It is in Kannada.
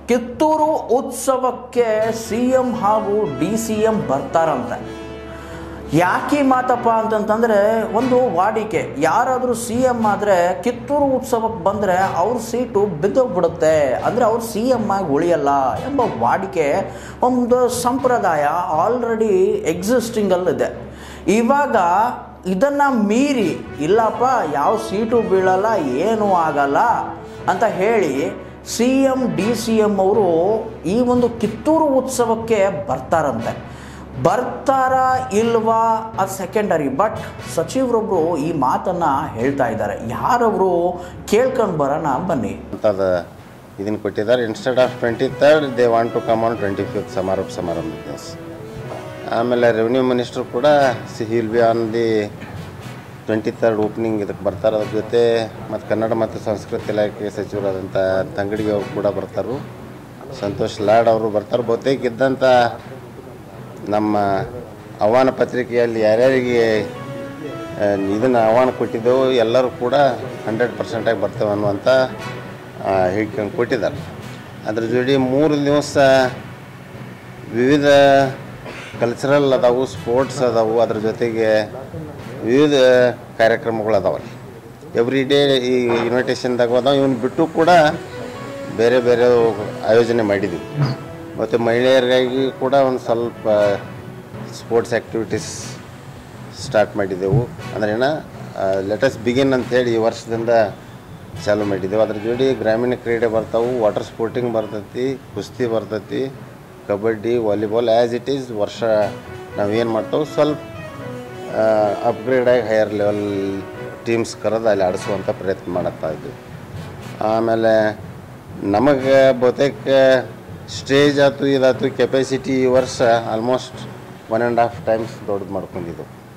ಕಿತ್ತೂರು ಉತ್ಸವಕ್ಕೆ ಸಿ ಎಂ ಹಾಗೂ ಡಿ ಸಿ ಎಂ ಬರ್ತಾರಂತೆ ಯಾಕೆ ಈ ಮಾತಪ್ಪ ಅಂತಂತಂದರೆ ಒಂದು ವಾಡಿಕೆ ಯಾರಾದರೂ ಸಿ ಎಮ್ ಆದರೆ ಕಿತ್ತೂರು ಉತ್ಸವಕ್ಕೆ ಬಂದರೆ ಅವ್ರ ಸೀಟು ಬಿದ್ದೋಗ್ಬಿಡುತ್ತೆ ಅಂದರೆ ಅವ್ರು ಸಿ ಎಮ್ ಆಗಿ ಉಳಿಯಲ್ಲ ಎಂಬ ವಾಡಿಕೆ ಒಂದು ಸಂಪ್ರದಾಯ ಆಲ್ರೆಡಿ ಎಕ್ಸಿಸ್ಟಿಂಗಲ್ಲಿದೆ ಇವಾಗ ಇದನ್ನು ಮೀರಿ ಇಲ್ಲಪ್ಪ ಯಾವ ಸೀಟು ಬೀಳಲ್ಲ ಏನೂ ಆಗಲ್ಲ ಅಂತ ಹೇಳಿ C M D C M ಅವರು ಈ ಒಂದು ಕಿತ್ತೂರು ಉತ್ಸವಕ್ಕೆ ಬರ್ತಾರಂತೆ ಬರ್ತಾರ ಇಲ್ವಾ ಅದು ಸೆಕೆಂಡರಿ ಬಟ್ ಸಚಿವರೊಬ್ಬರು ಈ ಮಾತನ್ನು ಹೇಳ್ತಾ ಇದ್ದಾರೆ ಯಾರವರು ಕೇಳ್ಕೊಂಡು ಬರೋಣ ಬನ್ನಿ ಅಂತದ ಇದನ್ನು ಕೊಟ್ಟಿದ್ದಾರೆ instead of twenty third they want to come on twenty fifth ಸಮಾರೋಪ ಸಮಾರಂಭ ದಿವಸ ಆಮೇಲೆ ರೆವಿನ್ಯೂ ಮಿನಿಸ್ಟ್ರು ಕೂಡ she'll be on the twenty third opening ಇದಕ್ಕೆ ಬರ್ತಾರೆ ಅದ್ರ ಜೊತೆ ಮತ್ತು ಕನ್ನಡ ಮತ್ತು ಸಂಸ್ಕೃತಿ ಇಲಾಖೆ ಸಚಿವರಾದಂಥ ತಂಗಡಿಗೆ ಅವರು ಕೂಡ ಬರ್ತಾರೆ ಸಂತೋಷ್ ಲಾಡ್ ಅವರು ಬರ್ತಾರೆ ಬಹುತೇಕ ಇದ್ದಂಥ ನಮ್ಮ ಆಹ್ವಾನ ಪತ್ರಿಕೆಯಲ್ಲಿ ಯಾರ್ಯಾರಿಗೆ ಇದನ್ನು ಆಹ್ವಾನ ಕೊಟ್ಟಿದ್ದೆವು ಎಲ್ಲರೂ ಕೂಡ ಹಂಡ್ರೆಡ್ ಪರ್ಸೆಂಟಾಗಿ ಬರ್ತೇವೆ ಅನ್ನುವಂಥ ಹೇಳ್ಕೊಂಡು ಕೊಟ್ಟಿದ್ದಾರೆ ಅದ್ರ ಜೋಡಿ ಮೂರು ದಿವಸ ವಿವಿಧ ಕಲ್ಚರಲ್ ಅದಾವು ಸ್ಪೋರ್ಟ್ಸ್ ಅದಾವು ಅದ್ರ ಜೊತೆಗೆ ವಿವಿಧ ಕಾರ್ಯಕ್ರಮಗಳು ಅದಾವಲ್ಲಿ ಎವ್ರಿ ಡೇ ಈ ಇನ್ವಿಟೇಷನ್ದಾಗ ಅದಾವ ಇವನ್ನ ಬಿಟ್ಟು ಕೂಡ ಬೇರೆ ಬೇರೆ ಆಯೋಜನೆ ಮಾಡಿದ್ವಿ ಮತ್ತು ಮಹಿಳೆಯರಿಗಾಗಿ ಕೂಡ ಒಂದು ಸ್ವಲ್ಪ ಸ್ಪೋರ್ಟ್ಸ್ ಆ್ಯಕ್ಟಿವಿಟೀಸ್ ಸ್ಟಾರ್ಟ್ ಮಾಡಿದ್ದೆವು ಅಂದ್ರೆ ಏನ ಲೆಟಸ್ ಬಿಗಿನ್ ಅಂತೇಳಿ ಈ ವರ್ಷದಿಂದ ಚಾಲು ಮಾಡಿದ್ದೆವು ಅದ್ರ ಜೋಡಿ ಗ್ರಾಮೀಣ ಕ್ರೀಡೆ ಬರ್ತಾವು ವಾಟರ್ ಸ್ಪೋರ್ಟಿಂಗ್ ಬರ್ತೈತಿ ಕುಸ್ತಿ ಬರ್ತೈತಿ kabaddi volleyball as it is ವರ್ಷ ನಾವೇನು ಮಾಡ್ತಾವೆ ಸ್ವಲ್ಪ ಅಪ್ಗ್ರೇಡ್ ಆಗಿ ಹೈಯರ್ ಲೆವೆಲ್ ಟೀಮ್ಸ್ ಕರೆದು ಅಲ್ಲಿ ಆಡಿಸುವಂಥ ಪ್ರಯತ್ನ ಮಾಡತ್ತಾ ಇದ್ವಿ ಆಮೇಲೆ ನಮಗೆ ಬಹುತೇಕ ಸ್ಟೇಜ್ ಆಯ್ತು ಇದಾಯ್ತು ಕೆಪಾಸಿಟಿ ಈ ವರ್ಷ almost one and half times ದೊಡ್ಡದು ಮಾಡ್ಕೊಂಡಿದ್ದೆವು